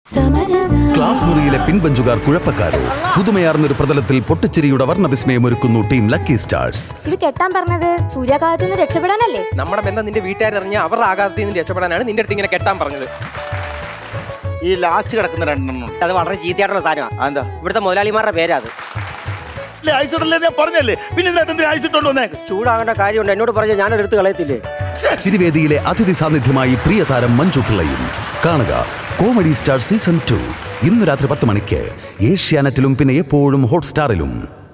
class മുറിയിലെ പിൻബഞ്ചുകാർ കുഴപ്പക്കാരോ പുതുമയാർന്നൊരു പ്രതലത്തിൽ പൊട്ടിച്ചിരിയുടെ വർണ്ണവിസ്മയം ഒരുക്കുന്നു ടീം ലക്കി സ്റ്റാർസ് ഇത് കെട്ടാൻ പറഞ്ഞത് സൂര്യാഘാതത്തിൽ നിന്ന് രക്ഷപ്പെടാനല്ലേ നമ്മുടെ ബന്ധം നിന്റെ വീട്ടുകാരറിഞ്ഞ അവരുടെ ആഘാതത്തിൽ നിന്ന് രക്ഷപ്പെടാനാണ് നിന്റെ അടുത്ത് ഇങ്ങനെ കെട്ടാൻ പറഞ്ഞത് ഈ ലാസ്റ്റ് കിടക്കുന്ന രണ്ടെണ്ണം അത് വളരെ ചീത്തയായിട്ടുള്ള സാധനമാണ് എന്താ ഇവിടുത്തെ മുതലാളിമാരുടെ പേരാ അത് ഐസ് ഇടല്ലേ ഞാൻ പറഞ്ഞല്ലേ പിന്നെ ഇതിനകത്ത് എന്തിനാ ഐസ് ഇട്ടോണ്ട് വന്നേ ചൂടാകേണ്ട കാര്യമുണ്ട് എന്നോട് പറഞ്ഞ് ഞാനത് എടുത്ത് കളയത്തില്ലേ ചിരിവേദിയിലെ അതിഥി സാന്നിധ്യമായി പ്രിയതാരം മഞ്ജു പിള്ളയും കാണുക കോമഡി സ്റ്റാർ സീസൺ ടു ഇന്ന് രാത്രി പത്ത് മണിക്ക് ഏഷ്യാനെറ്റിലും പിന്നെ എപ്പോഴും ഹോട്ട്സ്റ്റാറിലും